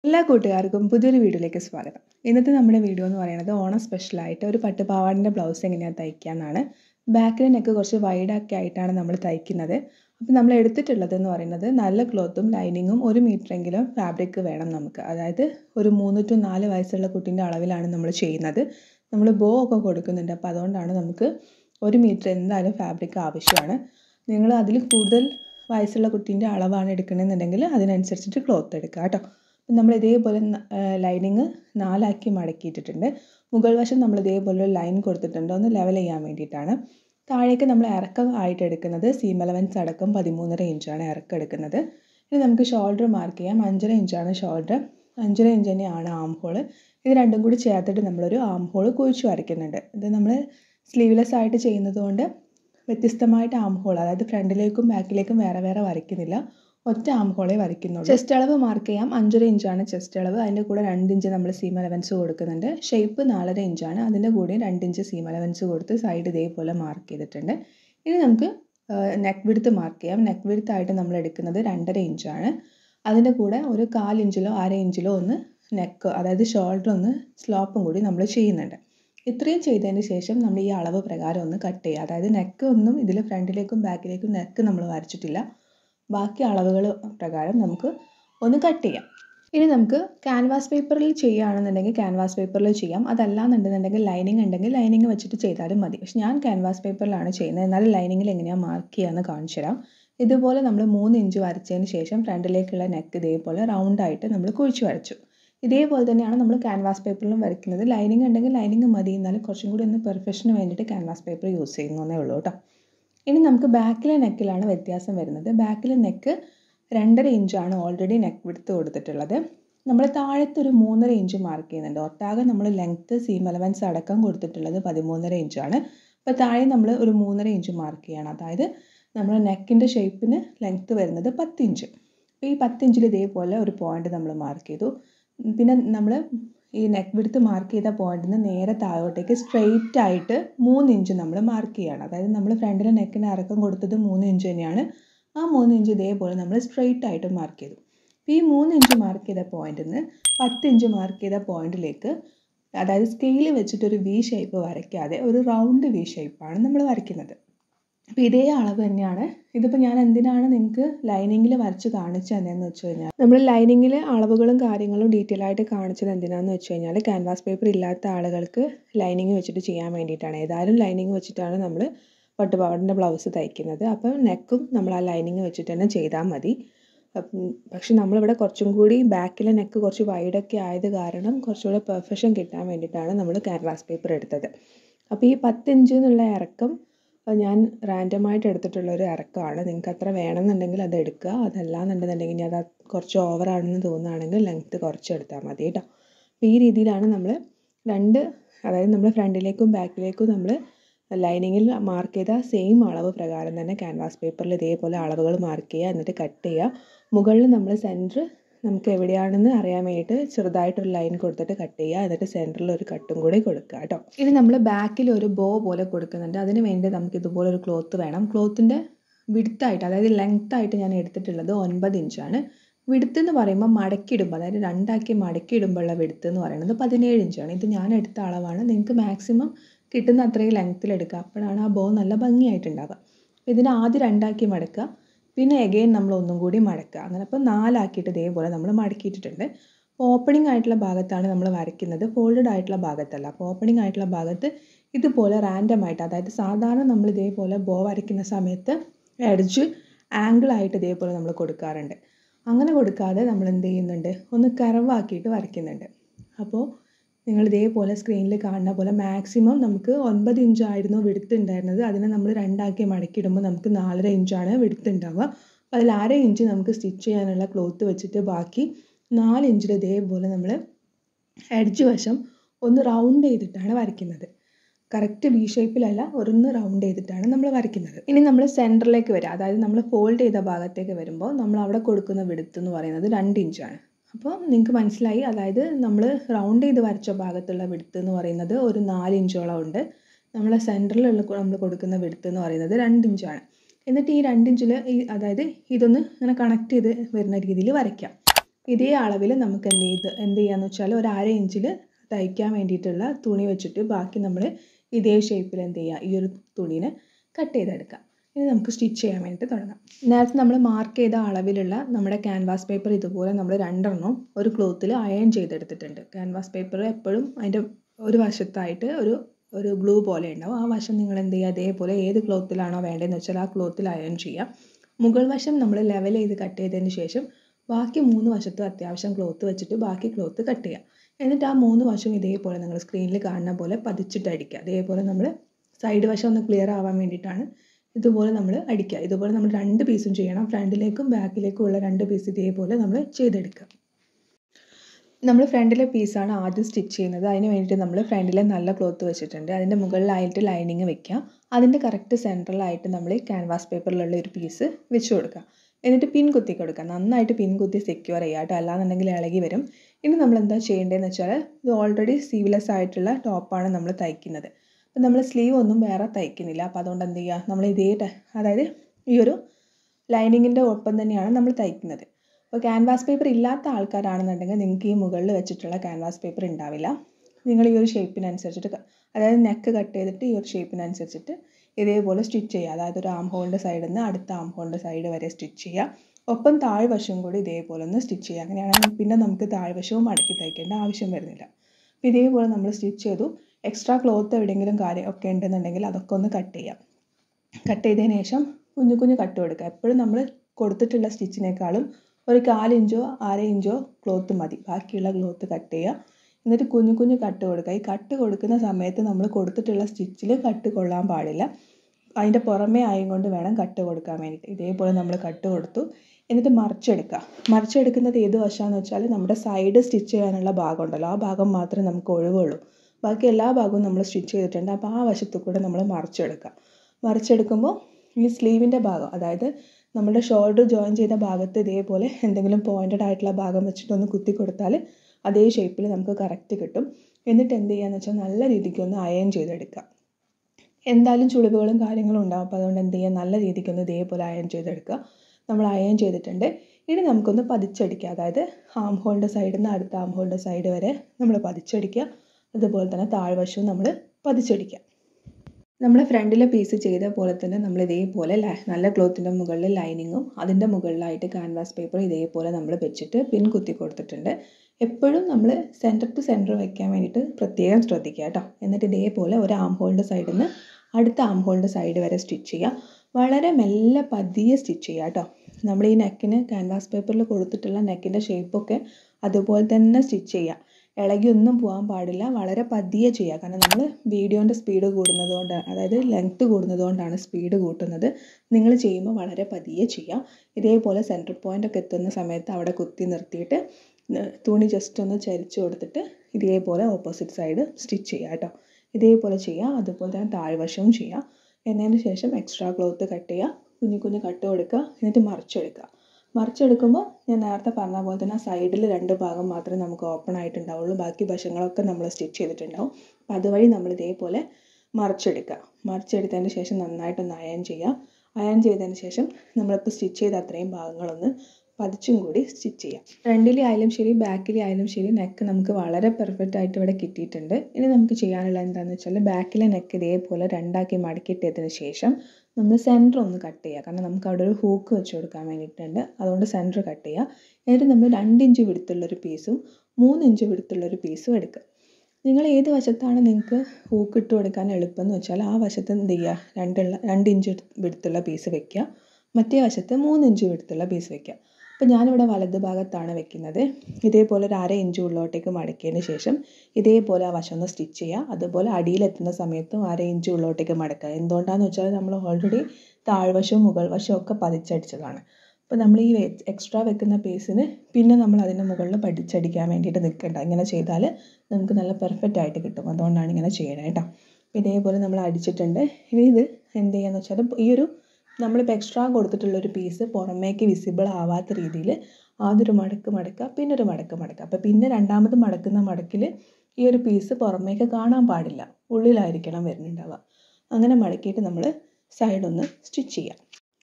എല്ലാ കൂട്ടുകാർക്കും പുതിയൊരു വീഡിയോയിലേക്ക് സ്വാഗതം ഇന്നത്തെ നമ്മുടെ വീഡിയോ എന്ന് പറയുന്നത് ഓണം സ്പെഷ്യലായിട്ട് ഒരു പട്ടുപാവാടിൻ്റെ ബ്ലൗസ് എങ്ങനെയാണ് തയ്ക്കുക എന്നാണ് ബാക്കിൽ നെക്ക് കുറച്ച് വൈഡൊക്കെ ആയിട്ടാണ് നമ്മൾ തയ്ക്കുന്നത് അപ്പോൾ നമ്മൾ എടുത്തിട്ടുള്ളതെന്ന് പറയുന്നത് നല്ല ക്ലോത്തും ലൈനിങ്ങും ഒരു മീറ്ററെങ്കിലും ഫാബ്രിക് വേണം നമുക്ക് അതായത് ഒരു മൂന്ന് ടു നാല് വയസ്സുള്ള കുട്ടീൻ്റെ അളവിലാണ് നമ്മൾ ചെയ്യുന്നത് നമ്മൾ ബോ ഒക്കെ കൊടുക്കുന്നുണ്ട് അപ്പോൾ അതുകൊണ്ടാണ് നമുക്ക് ഒരു മീറ്റർ എന്തായാലും ഫാബ്രിക് ആവശ്യമാണ് നിങ്ങൾ അതിൽ കൂടുതൽ വയസ്സുള്ള കുട്ടീൻ്റെ അളവാണ് എടുക്കണമെന്നുണ്ടെങ്കിൽ അതിനനുസരിച്ചിട്ട് ക്ലോത്ത് എടുക്കുക കേട്ടോ നമ്മൾ ഇതേപോലെ ലൈനിങ് നാലാക്കി മടക്കിയിട്ടിട്ടുണ്ട് മുകൾ വശം നമ്മൾ ഇതേപോലെ ഒരു ലൈൻ കൊടുത്തിട്ടുണ്ട് ഒന്ന് ലെവൽ ചെയ്യാൻ വേണ്ടിയിട്ടാണ് താഴേക്ക് നമ്മൾ ഇറക്കം ആയിട്ട് എടുക്കുന്നത് സീം അലവൻസ് അടക്കം പതിമൂന്നര ഇഞ്ചാണ് ഇറക്കം എടുക്കുന്നത് ഇനി നമുക്ക് ഷോൾഡർ മാർക്ക് ചെയ്യാം അഞ്ചര ഇഞ്ചാണ് ഷോൾഡർ അഞ്ചര ഇഞ്ച് തന്നെയാണ് ആം ഹോൾ ഇത് രണ്ടും കൂടി ചേർത്തിട്ട് നമ്മളൊരു ആം ഹോൾ കുഴിച്ച് വരയ്ക്കുന്നുണ്ട് ഇത് നമ്മൾ സ്ലീവ്ലെസ് ആയിട്ട് ചെയ്യുന്നത് കൊണ്ട് വ്യത്യസ്തമായിട്ട് ആം ഹോൾ അതായത് ഫ്രണ്ടിലേക്കും ബാക്കിലേക്കും വേറെ വേറെ വരയ്ക്കുന്നില്ല ഒറ്റ ആം ഹോളേ വരയ്ക്കുന്നുള്ളൂ ചെസ്റ്റ് അളവ് മാർക്ക് ചെയ്യാം അഞ്ചര ഇഞ്ചാണ് ചെസ്റ്റ് അളവ് അതിൻ്റെ കൂടെ രണ്ട് ഇഞ്ച് നമ്മൾ സീം അലവൻസ് കൊടുക്കുന്നുണ്ട് ഷേപ്പ് നാലര ഇഞ്ചാണ് അതിൻ്റെ കൂടെ രണ്ട് ഇഞ്ച് സീം അലവൻസ് കൊടുത്ത് സൈഡ് ഇതേപോലെ മാർക്ക് ചെയ്തിട്ടുണ്ട് ഇനി നമുക്ക് നെക്ക് വിടുത്ത് മാർക്ക് ചെയ്യാം നെക്ക് വിടുത്തായിട്ട് നമ്മൾ എടുക്കുന്നത് രണ്ടര ഇഞ്ചാണ് അതിൻ്റെ കൂടെ ഒരു കാൽ ഇഞ്ചിലോ അര ഇഞ്ചിലോ ഒന്ന് നെക്ക് അതായത് ഷോൾഡർ ഒന്ന് സ്ലോപ്പും കൂടി നമ്മൾ ചെയ്യുന്നുണ്ട് ഇത്രയും ചെയ്തതിന് ശേഷം നമ്മൾ ഈ അളവ് പ്രകാരം ഒന്ന് കട്ട് ചെയ്യുക അതായത് നെക്ക് ഒന്നും ഇതിൽ ഫ്രണ്ടിലേക്കും ബാക്കിലേക്കും നെക്ക് നമ്മൾ വരച്ചിട്ടില്ല ബാക്കി അളവുകൾ പ്രകാരം നമുക്ക് ഒന്ന് കട്ട് ചെയ്യാം ഇനി നമുക്ക് ക്യാൻവാസ് പേപ്പറിൽ ചെയ്യുകയാണെന്നുണ്ടെങ്കിൽ ക്യാൻവാസ് പേപ്പറിൽ ചെയ്യാം അതല്ലാന്നുണ്ടെന്നുണ്ടെങ്കിൽ ലൈനിങ് ഉണ്ടെങ്കിൽ ലൈനിങ് വെച്ചിട്ട് ചെയ്താലും മതി പക്ഷെ ഞാൻ ക്യാൻവാസ് പേപ്പറിലാണ് ചെയ്യുന്നത് എന്നാലും ലൈനിങ്ങിൽ എങ്ങനെയാണ് മാർക്ക് ചെയ്യാമെന്ന് കാണിച്ചു തരാം ഇതുപോലെ നമ്മൾ മൂന്ന് ഇഞ്ച് വരച്ചതിന് ശേഷം ഫ്രണ്ടിലേക്കുള്ള നെക്ക് ഇതേപോലെ റൗണ്ടായിട്ട് നമ്മൾ കുഴിച്ച് വരച്ചു ഇതേപോലെ തന്നെയാണ് നമ്മൾ ക്യാൻവാസ് പേപ്പറിലും വരയ്ക്കുന്നത് ലൈനിങ് ഉണ്ടെങ്കിൽ ലൈനിങ് മതി എന്നാലും കുറച്ചും കൂടി ഒന്ന് പെർഫെക്ഷന് വേണ്ടിയിട്ട് ക്യാൻവാസ് പേപ്പർ യൂസ് ചെയ്യുന്നതേ ഉള്ളൂ കേട്ടോ ഇനി നമുക്ക് ബാക്കിലെ നെക്കിലാണ് വ്യത്യാസം വരുന്നത് ബാക്കിലെ നെക്ക് രണ്ടര ഇഞ്ചാണ് ഓൾറെഡി നെക്ക് വിടുത്ത് കൊടുത്തിട്ടുള്ളത് നമ്മൾ താഴത്തെ ഒരു മൂന്നര ഇഞ്ച് മാർക്ക് ചെയ്യുന്നുണ്ട് ഒട്ടാകെ നമ്മൾ ലെങ്ത്ത് സീം അലവൻസ് അടക്കം കൊടുത്തിട്ടുള്ളത് പതിമൂന്നര ഇഞ്ചാണ് അപ്പോൾ താഴെ നമ്മൾ ഒരു മൂന്നര ഇഞ്ച് മാർക്ക് ചെയ്യണം അതായത് നമ്മുടെ നെക്കിൻ്റെ ഷേപ്പിന് ലെങ്ത്ത് വരുന്നത് പത്ത് ഇഞ്ച് അപ്പോൾ ഈ പത്ത് ഇഞ്ചിൽ ഇതേപോലെ ഒരു പോയിന്റ് നമ്മൾ മാർക്ക് ചെയ്തു പിന്നെ നമ്മൾ ഈ നെക്ക് വിടുത്ത് മാർക്ക് ചെയ്ത പോയിന്റിൽ നിന്ന് നേരെ താഴോട്ടേക്ക് സ്ട്രെയിറ്റ് ആയിട്ട് മൂന്ന് ഇഞ്ച് നമ്മൾ മാർക്ക് ചെയ്യണം അതായത് നമ്മൾ ഫ്രണ്ടിലെ നെക്കിന് ഇറക്കം കൊടുത്തത് മൂന്ന് ഇഞ്ച് തന്നെയാണ് ആ മൂന്ന് ഇഞ്ച് ഇതേപോലെ നമ്മൾ സ്ട്രെയിറ്റ് ആയിട്ട് മാർക്ക് ചെയ്തു അപ്പോൾ ഈ മൂന്ന് ഇഞ്ച് മാർക്ക് ചെയ്ത പോയിന്റിൽ നിന്ന് പത്ത് ഇഞ്ച് മാർക്ക് ചെയ്ത പോയിന്റിലേക്ക് അതായത് സ്കെയിൽ വെച്ചിട്ടൊരു വി ഷേപ്പ് വരയ്ക്കാതെ ഒരു റൗണ്ട് വി ഷേപ്പാണ് നമ്മൾ വരയ്ക്കുന്നത് അപ്പോൾ ഇതേ അളവ് തന്നെയാണ് ഇതിപ്പോൾ ഞാൻ എന്തിനാണ് നിങ്ങൾക്ക് ലൈനിങ്ങിൽ വരച്ച് കാണിച്ചു തന്നതെന്ന് വെച്ച് കഴിഞ്ഞാൽ നമ്മൾ ലൈനിങ്ങിൽ അളവുകളും കാര്യങ്ങളും ഡീറ്റെയിൽ ആയിട്ട് കാണിച്ചത് എന്തിനാന്ന് വെച്ച് കഴിഞ്ഞാൽ ക്യാൻവാസ് പേപ്പർ ഇല്ലാത്ത ആളുകൾക്ക് ലൈനിങ് വെച്ചിട്ട് ചെയ്യാൻ വേണ്ടിയിട്ടാണ് ഏതായാലും ലൈനിങ് വെച്ചിട്ടാണ് നമ്മൾ പട്ടുപാവാടിൻ്റെ ബ്ലൗസ് തയ്ക്കുന്നത് അപ്പം നെക്കും നമ്മൾ ആ ലൈനിങ് വെച്ചിട്ട് തന്നെ ചെയ്താൽ മതി പക്ഷെ നമ്മളിവിടെ കുറച്ചും കൂടി ബാക്കിലെ നെക്ക് കുറച്ച് വൈഡൊക്കെ ആയത് കാരണം കുറച്ചുകൂടെ പെർഫെക്ഷൻ കിട്ടാൻ വേണ്ടിയിട്ടാണ് നമ്മൾ ക്യാൻവാസ് പേപ്പർ എടുത്തത് അപ്പോൾ ഈ പത്ത് ഇഞ്ച് എന്നുള്ള ഇറക്കം ഞാൻ റാൻഡമായിട്ട് എടുത്തിട്ടുള്ള ഒരു ഇറക്കമാണ് നിങ്ങൾക്ക് അത്ര വേണമെന്നുണ്ടെങ്കിൽ അത് എടുക്കുക അതല്ല എന്നുണ്ടെന്നുണ്ടെങ്കിൽ അത് കുറച്ച് ഓവറാണെന്ന് തോന്നുകയാണെങ്കിൽ ലെങ്ത്ത് കുറച്ച് എടുത്താൽ മതി കേട്ടോ അപ്പോൾ ഈ രീതിയിലാണ് നമ്മൾ രണ്ട് അതായത് നമ്മൾ ഫ്രണ്ടിലേക്കും ബാക്കിലേക്കും നമ്മൾ ലൈനിങ്ങിൽ മാർക്ക് ചെയ്ത സെയിം അളവ് പ്രകാരം തന്നെ ക്യാൻവാസ് പേപ്പറിൽ ഇതേപോലെ അളവുകൾ മാർക്ക് ചെയ്യുക എന്നിട്ട് കട്ട് ചെയ്യുക മുകളിൽ നമ്മൾ സെൻറ്റർ നമുക്ക് എവിടെയാണെന്ന് അറിയാൻ വേണ്ടിയിട്ട് ചെറുതായിട്ടൊരു ലൈൻ കൊടുത്തിട്ട് കട്ട് ചെയ്യുക എന്നിട്ട് സെൻറ്ററിൽ ഒരു കട്ടും കൂടി കൊടുക്കുക കേട്ടോ ഇനി നമ്മൾ ബാക്കിൽ ഒരു ബോ പോലെ കൊടുക്കുന്നുണ്ട് അതിന് വേണ്ടി നമുക്ക് ഇതുപോലെ ഒരു ക്ലോത്ത് വേണം ക്ലോത്തിൻ്റെ വിടുത്തായിട്ട് അതായത് ലെങ്ത് ആയിട്ട് ഞാൻ എടുത്തിട്ടുള്ളത് ഒൻപത് ഇഞ്ചാണ് വിടുത്ത് എന്ന് പറയുമ്പോൾ മടക്കിയിടുമ്പോൾ അതായത് രണ്ടാക്കി മടക്കിയിടുമ്പോഴുള്ള വിടുത്ത് എന്ന് പറയുന്നത് പതിനേഴ് ഇഞ്ചാണ് ഇത് ഞാൻ എടുത്ത അളവാണ് നിങ്ങൾക്ക് മാക്സിമം കിട്ടുന്ന അത്രയും ലെങ്ത്തിൽ എടുക്കുക അപ്പോഴാണ് ആ ബോ നല്ല ഭംഗിയായിട്ടുണ്ടാവുക ഇതിനെ ആദ്യം രണ്ടാക്കി മടക്കുക പിന്നെ എഗെയിൻ നമ്മൾ ഒന്നും കൂടി മടക്കുക അങ്ങനെ അപ്പോൾ നാലാക്കിയിട്ട് ഇതേപോലെ നമ്മൾ മടക്കിയിട്ടിട്ടുണ്ട് അപ്പോൾ ഓപ്പണിംഗ് ആയിട്ടുള്ള ഭാഗത്താണ് നമ്മൾ വരയ്ക്കുന്നത് ഫോൾഡഡ് ആയിട്ടുള്ള ഭാഗത്തല്ല അപ്പോൾ ഓപ്പണിംഗ് ആയിട്ടുള്ള ഭാഗത്ത് ഇതുപോലെ റാൻഡമായിട്ട് അതായത് സാധാരണ നമ്മൾ ഇതേപോലെ ബോ വരയ്ക്കുന്ന സമയത്ത് എഡ്ജ് ആംഗിളായിട്ട് ഇതേപോലെ നമ്മൾ കൊടുക്കാറുണ്ട് അങ്ങനെ കൊടുക്കാതെ നമ്മൾ എന്ത് ചെയ്യുന്നുണ്ട് ഒന്ന് കറവാക്കിയിട്ട് വരയ്ക്കുന്നുണ്ട് അപ്പോൾ നിങ്ങൾ ഇതേപോലെ സ്ക്രീനിൽ കാണുന്ന പോലെ മാക്സിമം നമുക്ക് ഒൻപത് ഇഞ്ചായിരുന്നു വെടുത്ത് ഉണ്ടായിരുന്നത് അതിനെ നമ്മൾ രണ്ടാക്കി മടക്കിയിടുമ്പോൾ നമുക്ക് നാലര ഇഞ്ചാണ് വെടുത്ത് ഉണ്ടാവുക അപ്പോൾ അതിൽ അര ഇഞ്ച് നമുക്ക് സ്റ്റിച്ച് ചെയ്യാനുള്ള ക്ലോത്ത് വെച്ചിട്ട് ബാക്കി നാല് ഇഞ്ചിൽ ഇതേപോലെ നമ്മൾ എഡ്ജ് വശം ഒന്ന് റൗണ്ട് ചെയ്തിട്ടാണ് വരയ്ക്കുന്നത് കറക്റ്റ് വി ഷേപ്പിലല്ല ഒന്ന് റൗണ്ട് ചെയ്തിട്ടാണ് നമ്മൾ വരയ്ക്കുന്നത് ഇനി നമ്മൾ സെൻറ്ററിലേക്ക് വരിക അതായത് നമ്മൾ ഫോൾഡ് ചെയ്ത ഭാഗത്തേക്ക് വരുമ്പോൾ നമ്മൾ അവിടെ കൊടുക്കുന്ന വിടുത്ത് എന്ന് പറയുന്നത് രണ്ട് ഇഞ്ചാണ് അപ്പോൾ നിങ്ങൾക്ക് മനസ്സിലായി അതായത് നമ്മൾ റൗണ്ട് ചെയ്ത് വരച്ച ഭാഗത്തുള്ള വിടുത്ത് എന്ന് പറയുന്നത് ഒരു നാല് ഇഞ്ചോളം ഉണ്ട് നമ്മളെ സെൻറ്ററിലുള്ള നമ്മൾ കൊടുക്കുന്ന വിടുത്ത് എന്ന് പറയുന്നത് രണ്ട് ഇഞ്ചാണ് എന്നിട്ട് ഈ രണ്ട് ഇഞ്ചിൽ ഈ അതായത് ഇതൊന്ന് ഇങ്ങനെ കണക്ട് ചെയ്ത് വരുന്ന രീതിയിൽ വരയ്ക്കാം ഇതേ അളവിൽ നമുക്ക് എന്ത് ചെയ്ത് എന്ത് ചെയ്യാന്ന് വെച്ചാൽ ഒരു അര ഇഞ്ചിൽ തയ്ക്കാൻ വേണ്ടിയിട്ടുള്ള തുണി വെച്ചിട്ട് ബാക്കി നമ്മൾ ഇതേ ഷേപ്പിൽ എന്ത് ചെയ്യുക ഈ ഒരു തുണീനെ കട്ട് ചെയ്തെടുക്കാം ഇനി നമുക്ക് സ്റ്റിച്ച് ചെയ്യാൻ വേണ്ടിയിട്ട് തുടങ്ങാം നേരത്തെ നമ്മൾ മാർക്ക് ചെയ്ത അളവിലുള്ള നമ്മുടെ ക്യാൻവാസ് പേപ്പർ ഇതുപോലെ നമ്മൾ രണ്ടെണ്ണം ഒരു ക്ലോത്തിൽ അയൺ ചെയ്തെടുത്തിട്ടുണ്ട് ക്യാൻവാസ് പേപ്പർ എപ്പോഴും അതിൻ്റെ ഒരു വശത്തായിട്ട് ഒരു ഒരു ഗ്ലൂ പോലെ ഉണ്ടാവും ആ വശം നിങ്ങൾ എന്ത് ചെയ്യുക അതേപോലെ ഏത് ക്ലോത്തിലാണോ വേണ്ടതെന്ന് വെച്ചാൽ ആ ക്ലോത്തിൽ അയൺ ചെയ്യുക മുകൾ വശം നമ്മൾ ലെവൽ ചെയ്ത് കട്ട് ചെയ്തതിന് ശേഷം ബാക്കി മൂന്ന് വശത്തും അത്യാവശ്യം ക്ലോത്ത് വെച്ചിട്ട് ബാക്കി ക്ലോത്ത് കട്ട് ചെയ്യുക എന്നിട്ട് ആ മൂന്ന് വശം ഇതേപോലെ നിങ്ങൾ സ്ക്രീനിൽ കാണുന്ന പോലെ പതിച്ചിട്ട് അടിക്കുക അതേപോലെ നമ്മൾ സൈഡ് വശം ഒന്ന് ക്ലിയർ ആവാൻ വേണ്ടിയിട്ടാണ് ഇതുപോലെ നമ്മൾ അടിക്കുക ഇതുപോലെ നമ്മൾ രണ്ട് പീസും ചെയ്യണം ഫ്രണ്ടിലേക്കും ബാക്കിലേക്കും ഉള്ള രണ്ട് പീസ് ഇതേപോലെ നമ്മൾ ചെയ്തെടുക്കുക നമ്മൾ ഫ്രണ്ടിലെ പീസാണ് ആദ്യം സ്റ്റിച്ച് ചെയ്യുന്നത് അതിന് വേണ്ടിയിട്ട് നമ്മൾ ഫ്രണ്ടിലെ നല്ല ക്ലോത്ത് വെച്ചിട്ടുണ്ട് അതിൻ്റെ മുകളിലായിട്ട് ലൈനിങ് വെക്കുക അതിൻ്റെ കറക്റ്റ് സെൻറ്ററിലായിട്ട് നമ്മൾ ഈ ക്യാൻവാസ് പേപ്പറിലുള്ള ഒരു പീസ് വെച്ച് കൊടുക്കുക എന്നിട്ട് പിൻ കുത്തി കൊടുക്കുക നന്നായിട്ട് പിൻ കുത്തി സെക്യൂർ ചെയ്യുക കേട്ടോ അല്ലാന്നുണ്ടെങ്കിൽ ഇളകി വരും ഇനി നമ്മൾ എന്താ ചെയ്യേണ്ടതെന്ന് വെച്ചാൽ ഇത് ഓൾറെഡി സീവ്ലെസ് ആയിട്ടുള്ള ടോപ്പാണ് നമ്മൾ തയ്ക്കുന്നത് അപ്പം നമ്മൾ സ്ലീവ് ഒന്നും വേറെ തയ്ക്കുന്നില്ല അപ്പോൾ അതുകൊണ്ട് എന്ത് ചെയ്യുക നമ്മൾ ഇതേ അതായത് ഈ ഒരു ലൈനിങ്ങിൻ്റെ ഒപ്പം തന്നെയാണ് നമ്മൾ തയ്ക്കുന്നത് അപ്പോൾ ക്യാൻവാസ് പേപ്പർ ഇല്ലാത്ത ആൾക്കാരാണെന്നുണ്ടെങ്കിൽ നിങ്ങൾക്ക് ഈ മുകളിൽ വെച്ചിട്ടുള്ള ക്യാൻവാസ് പേപ്പർ ഉണ്ടാവില്ല നിങ്ങൾ ഈ ഒരു ഷേപ്പിനനുസരിച്ചിട്ട് അതായത് നെക്ക് കട്ട് ചെയ്തിട്ട് ഈ ഒരു ഷേപ്പിനനുസരിച്ചിട്ട് ഇതേപോലെ സ്റ്റിച്ച് ചെയ്യുക അതായത് ഒരു ആം ഹോളിൻ്റെ സൈഡിൽ നിന്ന് അടുത്ത ആം ഹോളിൻ്റെ സൈഡ് വരെ സ്റ്റിച്ച് ചെയ്യുക ഒപ്പം താഴ്വശവും കൂടി ഇതേപോലെ ഒന്ന് സ്റ്റിച്ച് ചെയ്യുക അങ്ങനെയാണെങ്കിൽ പിന്നെ നമുക്ക് താഴ്വശവും മടക്കി തയ്ക്കേണ്ട ആവശ്യം വരുന്നില്ല അപ്പോൾ ഇതേപോലെ നമ്മൾ സ്റ്റിച്ച് ചെയ്തു എക്സ്ട്രാ ക്ലോത്ത് എവിടെയെങ്കിലും കാര്യം ഒക്കെ ഉണ്ടെന്നുണ്ടെങ്കിൽ അതൊക്കെ ഒന്ന് കട്ട് ചെയ്യാം കട്ട് ചെയ്തതിന് ശേഷം കുഞ്ഞു കുഞ്ഞു കട്ട് കൊടുക്കുക എപ്പോഴും നമ്മൾ കൊടുത്തിട്ടുള്ള സ്റ്റിച്ചിനേക്കാളും ഒരു കാലിഞ്ചോ അര ഇഞ്ചോ ക്ലോത്ത് മതി ബാക്കിയുള്ള ക്ലോത്ത് കട്ട് ചെയ്യുക എന്നിട്ട് കുഞ്ഞു കുഞ്ഞു കട്ട് കൊടുക്കുക ഈ കട്ട് കൊടുക്കുന്ന സമയത്ത് നമ്മൾ കൊടുത്തിട്ടുള്ള സ്റ്റിച്ചിൽ കട്ട് കൊള്ളാൻ പാടില്ല അതിൻ്റെ പുറമേ ആയും കൊണ്ട് വേണം കട്ട് കൊടുക്കാൻ വേണ്ടിയിട്ട് ഇതേപോലെ നമ്മൾ കട്ട് കൊടുത്തു എന്നിട്ട് മറിച്ചെടുക്കുക മറിച്ചെടുക്കുന്നത് ഏത് വശമാണെന്ന് വെച്ചാൽ നമ്മുടെ സൈഡ് സ്റ്റിച്ച് ചെയ്യാനുള്ള ഭാഗം ഉണ്ടല്ലോ ആ ഭാഗം മാത്രമേ നമുക്ക് ഒഴിവുള്ളൂ ബാക്കി എല്ലാ ഭാഗവും നമ്മൾ സ്റ്റിച്ച് ചെയ്തിട്ടുണ്ട് അപ്പോൾ ആ വശത്തു കൂടെ നമ്മൾ മറിച്ചെടുക്കുക മറിച്ചെടുക്കുമ്പോൾ ഈ സ്ലീവിൻ്റെ ഭാഗം അതായത് നമ്മുടെ ഷോൾഡർ ജോയിൻ ചെയ്ത ഭാഗത്ത് ഇതേപോലെ എന്തെങ്കിലും പോയിൻറ്റഡ് ആയിട്ടുള്ള ഭാഗം വെച്ചിട്ടൊന്ന് കുത്തി കൊടുത്താൽ അതേ ഷേപ്പിൽ നമുക്ക് കറക്റ്റ് കിട്ടും എന്നിട്ട് എന്ത് ചെയ്യാന്ന് വെച്ചാൽ നല്ല രീതിക്ക് ഒന്ന് അയൺ ചെയ്തെടുക്കുക എന്തായാലും ചുളിവുകളും കാര്യങ്ങളും ഉണ്ടാവും അപ്പോൾ അതുകൊണ്ട് എന്ത് ചെയ്യുക നല്ല രീതിക്കൊന്ന് ഇതേപോലെ അയൺ ചെയ്തെടുക്കുക നമ്മൾ അയൺ ചെയ്തിട്ടുണ്ട് ഇനി നമുക്കൊന്ന് പതിച്ചടിക്കുക അതായത് ആം ഹോളിൻ്റെ സൈഡിൽ നിന്ന് അടുത്ത ആം ഹോളിൻ്റെ സൈഡ് വരെ നമ്മൾ പതിച്ചടിക്കുക അതുപോലെ തന്നെ താഴ്വശവും നമ്മൾ പതിച്ചടിക്കുക നമ്മൾ ഫ്രണ്ടിലെ പീസ് ചെയ്ത പോലെ തന്നെ നമ്മൾ ഇതേപോലെ നല്ല ക്ലോത്തിൻ്റെ മുകളിൽ ലൈനിങ്ങും അതിൻ്റെ മുകളിലായിട്ട് ക്യാൻവാസ് പേപ്പർ ഇതേപോലെ നമ്മൾ വെച്ചിട്ട് പിൻ കുത്തി കൊടുത്തിട്ടുണ്ട് എപ്പോഴും നമ്മൾ സെൻറ്റർ ടു സെൻറ്റർ വെക്കാൻ വേണ്ടിയിട്ട് പ്രത്യേകം ശ്രദ്ധിക്കുക കേട്ടോ എന്നിട്ട് ഇതേപോലെ ഒരു ആം ഹോളിൻ്റെ സൈഡിൽ നിന്ന് അടുത്ത ആം ഹോളിൻ്റെ സൈഡ് വരെ സ്റ്റിച്ച് ചെയ്യുക വളരെ മെല്ലെ പതിയെ സ്റ്റിച്ച് ചെയ്യുക കേട്ടോ നമ്മൾ ഈ നെക്കിന് ക്യാൻവാസ് പേപ്പറിൽ കൊടുത്തിട്ടുള്ള നെക്കിൻ്റെ ഷേപ്പൊക്കെ അതുപോലെ തന്നെ സ്റ്റിച്ച് ചെയ്യുക ഇളകിയൊന്നും പോകാൻ പാടില്ല വളരെ പതിയെ ചെയ്യുക കാരണം നമ്മൾ വീഡിയോൻ്റെ സ്പീഡ് കൂടുന്നത് കൊണ്ട് അതായത് ലെങ്ത്ത് കൂടുന്നത് കൊണ്ടാണ് സ്പീഡ് കൂട്ടുന്നത് നിങ്ങൾ ചെയ്യുമ്പോൾ വളരെ പതിയെ ചെയ്യുക ഇതേപോലെ സെൻറ്റർ പോയിൻ്റ് ഒക്കെ എത്തുന്ന സമയത്ത് അവിടെ കുത്തി നിർത്തിയിട്ട് തുണി ജസ്റ്റ് ഒന്ന് ചരിച്ച് കൊടുത്തിട്ട് ഇതേപോലെ ഓപ്പോസിറ്റ് സൈഡ് സ്റ്റിച്ച് ചെയ്യുക കേട്ടോ ഇതേപോലെ ചെയ്യുക അതുപോലെ തന്നെ താഴ്വശവും ചെയ്യുക എന്നതിന് ശേഷം എക്സ്ട്രാ ക്ലോത്ത് കട്ട് ചെയ്യുക കുഞ്ഞു കുഞ്ഞു കട്ട് കൊടുക്കുക എന്നിട്ട് മറിച്ചെടുക്കുക മറിച്ചെടുക്കുമ്പോൾ ഞാൻ നേരത്തെ പറഞ്ഞ പോലെ തന്നെ സൈഡിൽ രണ്ട് ഭാഗം മാത്രമേ നമുക്ക് ഓപ്പൺ ആയിട്ടുണ്ടാവുള്ളൂ ബാക്കി വശങ്ങളൊക്കെ നമ്മൾ സ്റ്റിച്ച് ചെയ്തിട്ടുണ്ടാവും അപ്പോൾ അതുവഴി നമ്മൾ ഇതേപോലെ മറിച്ചെടുക്കുക മറിച്ചെടുത്തതിന് ശേഷം നന്നായിട്ടൊന്ന് അയൺ ചെയ്യുക അയൺ ചെയ്തതിന് ശേഷം നമ്മളിപ്പോൾ സ്റ്റിച്ച് ചെയ്ത അത്രയും ഭാഗങ്ങളൊന്ന് പതിച്ചും കൂടി സ്റ്റിച്ച് ചെയ്യാം ഫ്രണ്ടിലെ ആയാലും ശരി ബാക്കിലെ ആയാലും ശരി നെക്ക് നമുക്ക് വളരെ പെർഫെക്റ്റ് ആയിട്ട് ഇവിടെ കിട്ടിയിട്ടുണ്ട് ഇനി നമുക്ക് ചെയ്യാനുള്ള എന്താണെന്ന് വെച്ചാൽ ബാക്കിലെ നെക്ക് ഇതേപോലെ രണ്ടാക്കി മടക്കിയിട്ടതിന് ശേഷം നമ്മൾ സെൻറ്റർ ഒന്ന് കട്ട് ചെയ്യുക കാരണം നമുക്ക് അവിടെ ഒരു ഹൂക്ക് വെച്ച് കൊടുക്കാൻ വേണ്ടിയിട്ടുണ്ട് അതുകൊണ്ട് സെൻറ്റർ കട്ട് ചെയ്യുക എന്നിട്ട് നമ്മൾ രണ്ട് ഇഞ്ച് വിടുത്തുള്ളൊരു പീസും മൂന്ന് ഇഞ്ച് വിടുത്തുള്ളൊരു പീസും എടുക്കുക നിങ്ങൾ ഏത് വശത്താണ് നിങ്ങൾക്ക് ഹൂക്ക് ഇട്ട് കൊടുക്കാൻ എളുപ്പം എന്ന് വെച്ചാൽ ആ വശത്ത് എന്ത് ചെയ്യുക രണ്ടുള്ള രണ്ട് ഇഞ്ച് വിടുത്തുള്ള പീസ് വെക്കുക മറ്റേ വശത്ത് മൂന്ന് ഇഞ്ച് വിടുത്തുള്ള പീസ് വെക്കുക അപ്പോൾ ഞാനിവിടെ വലത് ഭാഗത്താണ് വെക്കുന്നത് ഇതേപോലെ ഒരു അര ഇഞ്ച് ഉള്ളോട്ടേക്ക് മടക്കിയതിന് ശേഷം ഇതേപോലെ ആ വശം ഒന്ന് സ്റ്റിച്ച് ചെയ്യുക അതുപോലെ അടിയിലെത്തുന്ന സമയത്തും അര ഇഞ്ച് ഉള്ളോട്ടേക്ക് മടക്കുക എന്തുകൊണ്ടാണെന്ന് വെച്ചാൽ നമ്മൾ ഓൾറെഡി താഴ്വശവും മുകൾ വശവും ഒക്കെ പതിച്ചടിച്ചതാണ് അപ്പോൾ നമ്മൾ ഈ എക്സ്ട്രാ വെക്കുന്ന പീസിന് പിന്നെ നമ്മൾ അതിൻ്റെ മുകളിൽ പഠിച്ചടിക്കാൻ വേണ്ടിയിട്ട് നിൽക്കണ്ട ഇങ്ങനെ ചെയ്താൽ നമുക്ക് നല്ല പെർഫെക്റ്റ് ആയിട്ട് കിട്ടും അതുകൊണ്ടാണ് ഇങ്ങനെ ചെയ്യണത് കേട്ടോ അപ്പോൾ ഇതേപോലെ നമ്മൾ അടിച്ചിട്ടുണ്ട് ഇനി ഇത് എന്ത് ചെയ്യാന്ന് വെച്ചാൽ ഈ ഒരു നമ്മളിപ്പോൾ എക്സ്ട്രാ കൊടുത്തിട്ടുള്ളൊരു പീസ് പുറമേക്ക് വിസിബിൾ ആവാത്ത രീതിയിൽ ആദ്യൊരു മടക്ക് മടക്കുക പിന്നെ ഒരു മടക്ക് മടക്കുക അപ്പോൾ പിന്നെ രണ്ടാമത് മടക്കുന്ന മടക്കിൽ ഈ ഒരു പീസ് പുറമേക്ക് കാണാൻ പാടില്ല ഉള്ളിലായിരിക്കണം വരുന്നുണ്ടാവുക അങ്ങനെ മടക്കിയിട്ട് നമ്മൾ സൈഡൊന്ന് സ്റ്റിച്ച് ചെയ്യാം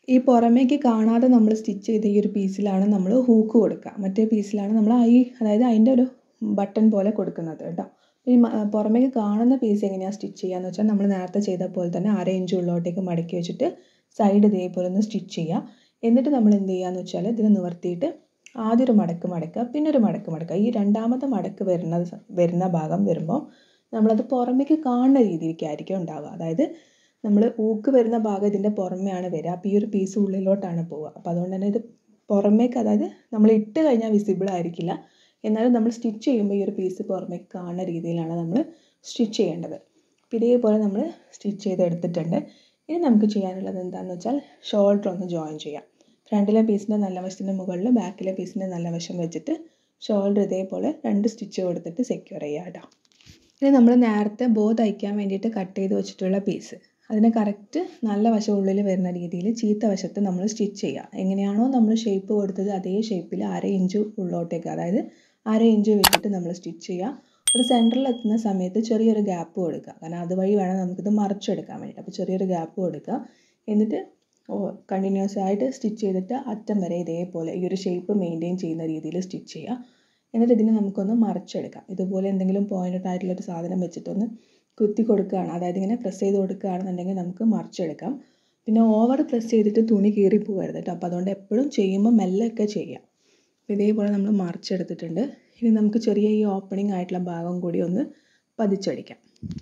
ഈ പുറമേക്ക് കാണാതെ നമ്മൾ സ്റ്റിച്ച് ചെയ്ത ഈ ഒരു പീസിലാണ് നമ്മൾ ഹൂക്ക് കൊടുക്കുക മറ്റേ പീസിലാണ് നമ്മൾ ഐ അതായത് അതിൻ്റെ ഒരു ബട്ടൺ പോലെ കൊടുക്കുന്നത് കേട്ടോ ഈ പുറമേക്ക് കാണുന്ന പീസ് എങ്ങനെയാണ് സ്റ്റിച്ച് ചെയ്യുകയെന്ന് വെച്ചാൽ നമ്മൾ നേരത്തെ ചെയ്ത പോലെ തന്നെ അര ഇഞ്ച് ഉള്ളോട്ടേക്ക് മടക്കി വെച്ചിട്ട് സൈഡ് ഇതേപോലെ ഒന്ന് സ്റ്റിച്ച് ചെയ്യുക എന്നിട്ട് നമ്മൾ എന്ത് ചെയ്യുകയെന്ന് വെച്ചാൽ ഇതിന് നിവർത്തിയിട്ട് ആദ്യം ഒരു മടക്ക് മടക്കുക പിന്നെ ഒരു മടക്ക് മടക്കുക ഈ രണ്ടാമത്തെ മടക്ക് വരുന്ന വരുന്ന ഭാഗം വരുമ്പോൾ നമ്മളത് പുറമേക്ക് കാണുന്ന രീതിയിലേക്കായിരിക്കും ഉണ്ടാവുക അതായത് നമ്മൾ ഊക്ക് വരുന്ന ഭാഗം ഇതിൻ്റെ പുറമെയാണ് വരിക അപ്പോൾ ഈ ഒരു പീസ് ഉള്ളിലോട്ടാണ് പോവുക അപ്പോൾ അതുകൊണ്ട് തന്നെ ഇത് പുറമേക്ക് അതായത് നമ്മൾ ഇട്ട് കഴിഞ്ഞാൽ വിസിബിൾ ആയിരിക്കില്ല എന്നാലും നമ്മൾ സ്റ്റിച്ച് ചെയ്യുമ്പോൾ ഈ ഒരു പീസ് പുറമേക്ക് കാണുന്ന രീതിയിലാണ് നമ്മൾ സ്റ്റിച്ച് ചെയ്യേണ്ടത് അപ്പോൾ ഇതേപോലെ നമ്മൾ സ്റ്റിച്ച് ചെയ്തെടുത്തിട്ടുണ്ട് ഇനി നമുക്ക് ചെയ്യാനുള്ളത് എന്താണെന്ന് വെച്ചാൽ ഷോൾഡർ ഒന്ന് ജോയിൻ ചെയ്യാം ഫ്രണ്ടിലെ പീസിൻ്റെ നല്ല വശത്തിൻ്റെ മുകളിൽ ബാക്കിലെ പീസിൻ്റെ നല്ല വശം വെച്ചിട്ട് ഷോൾഡർ ഇതേപോലെ രണ്ട് സ്റ്റിച്ച് കൊടുത്തിട്ട് സെക്യൂർ ചെയ്യുക കേട്ടോ ഇനി നമ്മൾ നേരത്തെ ബോ തയ്ക്കാൻ വേണ്ടിയിട്ട് കട്ട് ചെയ്ത് വെച്ചിട്ടുള്ള പീസ് അതിനെ കറക്റ്റ് നല്ല വശം ഉള്ളിൽ വരുന്ന രീതിയിൽ ചീത്ത വശത്ത് നമ്മൾ സ്റ്റിച്ച് ചെയ്യുക എങ്ങനെയാണോ നമ്മൾ ഷേപ്പ് കൊടുത്തത് അതേ ഷേപ്പിൽ അര ഇഞ്ച് ഉള്ളോട്ടേക്ക് അതായത് അര ഇഞ്ച് വെച്ചിട്ട് നമ്മൾ സ്റ്റിച്ച് ചെയ്യുക ഒരു സെൻറ്ററിൽ എത്തുന്ന സമയത്ത് ചെറിയൊരു ഗ്യാപ്പ് കൊടുക്കുക കാരണം അതുവഴി വേണം നമുക്കിത് മറിച്ചെടുക്കാൻ വേണ്ടിയിട്ട് അപ്പോൾ ചെറിയൊരു ഗ്യാപ്പ് കൊടുക്കുക എന്നിട്ട് കണ്ടിന്യൂസ് ആയിട്ട് സ്റ്റിച്ച് ചെയ്തിട്ട് അറ്റം വരെ ഇതേപോലെ ഈ ഒരു ഷേപ്പ് മെയിൻറ്റെയിൻ ചെയ്യുന്ന രീതിയിൽ സ്റ്റിച്ച് ചെയ്യുക എന്നിട്ട് ഇതിനെ നമുക്കൊന്ന് മറിച്ചെടുക്കാം ഇതുപോലെ എന്തെങ്കിലും പോയിൻ്റഡ് ആയിട്ടുള്ളൊരു സാധനം വെച്ചിട്ടൊന്ന് കുത്തി കൊടുക്കുകയാണ് അതായത് ഇങ്ങനെ പ്രസ് ചെയ്ത് കൊടുക്കുകയാണെന്നുണ്ടെങ്കിൽ നമുക്ക് മറിച്ചെടുക്കാം പിന്നെ ഓവർ പ്രസ് ചെയ്തിട്ട് തുണി കീറി പോകരുത് കേട്ടോ അപ്പോൾ അതുകൊണ്ട് എപ്പോഴും ചെയ്യുമ്പോൾ മെല്ലൊക്കെ ചെയ്യാം അപ്പോൾ ഇതേപോലെ നമ്മൾ മറിച്ചെടുത്തിട്ടുണ്ട് ഇനി നമുക്ക് ചെറിയ ഈ ഓപ്പണിംഗ് ആയിട്ടുള്ള ഭാഗം കൂടി ഒന്ന് പതിച്ചടിക്കാം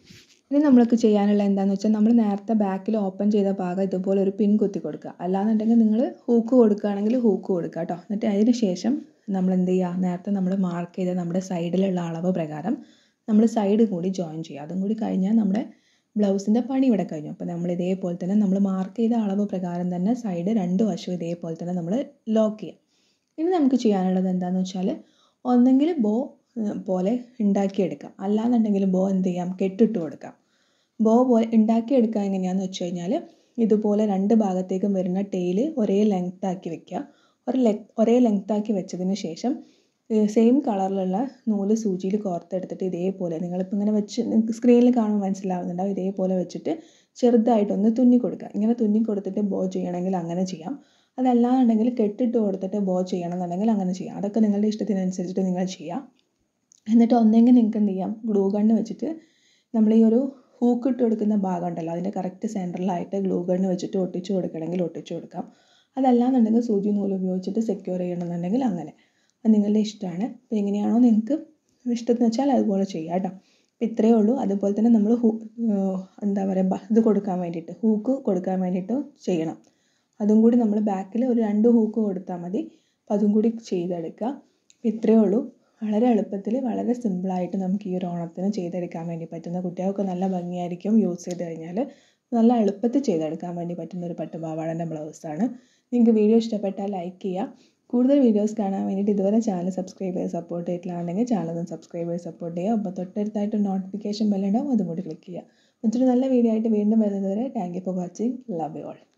ഇനി നമ്മൾക്ക് ചെയ്യാനുള്ള എന്താണെന്ന് വെച്ചാൽ നമ്മൾ നേരത്തെ ബാക്കിൽ ഓപ്പൺ ചെയ്ത ഭാഗം ഇതുപോലെ ഒരു പിൻ കുത്തി കൊടുക്കുക അല്ലാന്നുണ്ടെങ്കിൽ നിങ്ങൾ ഹൂക്ക് കൊടുക്കുകയാണെങ്കിൽ ഹൂക്ക് കൊടുക്കുക കേട്ടോ എന്നിട്ട് അതിന് ശേഷം നമ്മൾ എന്ത് ചെയ്യുക നേരത്തെ നമ്മൾ മാർക്ക് ചെയ്ത നമ്മുടെ സൈഡിലുള്ള അളവ് പ്രകാരം നമ്മൾ സൈഡ് കൂടി ജോയിൻ ചെയ്യുക അതും കൂടി കഴിഞ്ഞാൽ നമ്മുടെ ബ്ലൗസിൻ്റെ പണി ഇവിടെ കഴിഞ്ഞു അപ്പോൾ നമ്മൾ ഇതേപോലെ തന്നെ നമ്മൾ മാർക്ക് ചെയ്ത അളവ് പ്രകാരം തന്നെ സൈഡ് രണ്ട് വശവും ഇതേപോലെ തന്നെ നമ്മൾ ലോക്ക് ചെയ്യുക ഇനി നമുക്ക് ചെയ്യാനുള്ളത് എന്താണെന്ന് വെച്ചാൽ ഒന്നെങ്കിൽ ബോ പോലെ ഉണ്ടാക്കിയെടുക്കാം അല്ലാന്നുണ്ടെങ്കിൽ ബോ എന്ത് ചെയ്യാം കെട്ടിട്ട് കൊടുക്കാം ബോ പോലെ ഉണ്ടാക്കിയെടുക്കുക എങ്ങനെയാണെന്ന് വെച്ച് കഴിഞ്ഞാൽ ഇതുപോലെ രണ്ട് ഭാഗത്തേക്കും വരുന്ന ടെയിൽ ഒരേ ലെങ്ത് ആക്കി വെക്കുക ഒരു ലെ ഒരേ ലെങ്ത് ആക്കി വെച്ചതിന് ശേഷം സെയിം കളറിലുള്ള നൂല് സൂചിയിൽ കോർത്തെടുത്തിട്ട് ഇതേപോലെ നിങ്ങളിപ്പോൾ ഇങ്ങനെ വെച്ച് സ്ക്രീനിൽ കാണുമ്പോൾ മനസ്സിലാവുന്നുണ്ടാവും ഇതേപോലെ വെച്ചിട്ട് ചെറുതായിട്ടൊന്ന് തുന്നി കൊടുക്കുക ഇങ്ങനെ തുന്നി കൊടുത്തിട്ട് ബോ ചെയ്യണമെങ്കിൽ അങ്ങനെ ചെയ്യാം അതല്ലാന്നുണ്ടെങ്കിൽ കെട്ടിട്ട് കൊടുത്തിട്ട് ബോ ചെയ്യണമെന്നുണ്ടെങ്കിൽ അങ്ങനെ ചെയ്യാം അതൊക്കെ നിങ്ങളുടെ ഇഷ്ടത്തിനനുസരിച്ചിട്ട് നിങ്ങൾ ചെയ്യാം എന്നിട്ട് ഒന്നെങ്കിൽ നിങ്ങൾക്ക് എന്ത് ചെയ്യാം ഗ്ലൂ ഗണ്ണ് വെച്ചിട്ട് നമ്മൾ ഈ ഒരു ഹൂക്ക് ഇട്ട് കൊടുക്കുന്ന ഭാഗം ഉണ്ടല്ലോ അതിൻ്റെ കറക്റ്റ് സെൻറ്ററിലായിട്ട് ഗ്ലൂ ഗണ്ണ് വെച്ചിട്ട് ഒട്ടിച്ച് കൊടുക്കണമെങ്കിൽ ഒട്ടിച്ച് കൊടുക്കാം അതല്ലാന്നുണ്ടെങ്കിൽ സൂചി നൂല് ഉപയോഗിച്ചിട്ട് സെക്യൂർ ചെയ്യണമെന്നുണ്ടെങ്കിൽ അങ്ങനെ അത് നിങ്ങളുടെ ഇഷ്ടമാണ് അപ്പോൾ എങ്ങനെയാണോ നിങ്ങൾക്ക് ഇഷ്ടത്തിന് വെച്ചാൽ അതുപോലെ ചെയ്യാം കേട്ടോ അപ്പോൾ ഇത്രയേ ഉള്ളൂ അതുപോലെ തന്നെ നമ്മൾ ഹൂ എന്താ പറയുക ഇത് കൊടുക്കാൻ വേണ്ടിയിട്ട് ഹൂക്ക് കൊടുക്കാൻ വേണ്ടിയിട്ട് ചെയ്യണം അതും കൂടി നമ്മൾ ബാക്കിൽ ഒരു രണ്ട് ഹൂക്ക് കൊടുത്താൽ മതി അപ്പോൾ അതും കൂടി ചെയ്തെടുക്കുക അപ്പോൾ ഇത്രയേ ഉള്ളൂ വളരെ എളുപ്പത്തിൽ വളരെ സിമ്പിളായിട്ട് നമുക്ക് ഈ ഒരു ഓണത്തിന് ചെയ്തെടുക്കാൻ വേണ്ടി പറ്റുന്ന കുട്ടികൾക്ക് നല്ല ഭംഗിയായിരിക്കും യൂസ് ചെയ്ത് കഴിഞ്ഞാൽ നല്ല എളുപ്പത്തിൽ ചെയ്തെടുക്കാൻ വേണ്ടി പറ്റുന്ന ഒരു പട്ടുപാവാടൻ്റെ ബ്ലൗസാണ് നിങ്ങൾക്ക് വീഡിയോ ഇഷ്ടപ്പെട്ടാൽ ലൈക്ക് ചെയ്യുക കൂടുതൽ വീഡിയോസ് കാണാൻ വേണ്ടിയിട്ട് ഇതുവരെ ചാനൽ സബ്സ്ക്രൈബ് ചെയ്ത് സപ്പോർട്ട് ചെയ്തിട്ടില്ലാണെങ്കിൽ ചാനൽ ഒന്ന് സബ്സ്ക്രൈബ് ചെയ്ത് സപ്പോർട്ട് ചെയ്യുക അപ്പോൾ തൊട്ടടുത്തായിട്ട് നോട്ടിഫിക്കേഷൻ ബെല്ലുണ്ടാവും അതും കൂടി ക്ലിക്ക് ചെയ്യുക മറ്റൊരു നല്ല വീഡിയോ ആയിട്ട് വീണ്ടും വരുന്നത് വരെ thank you for watching love you all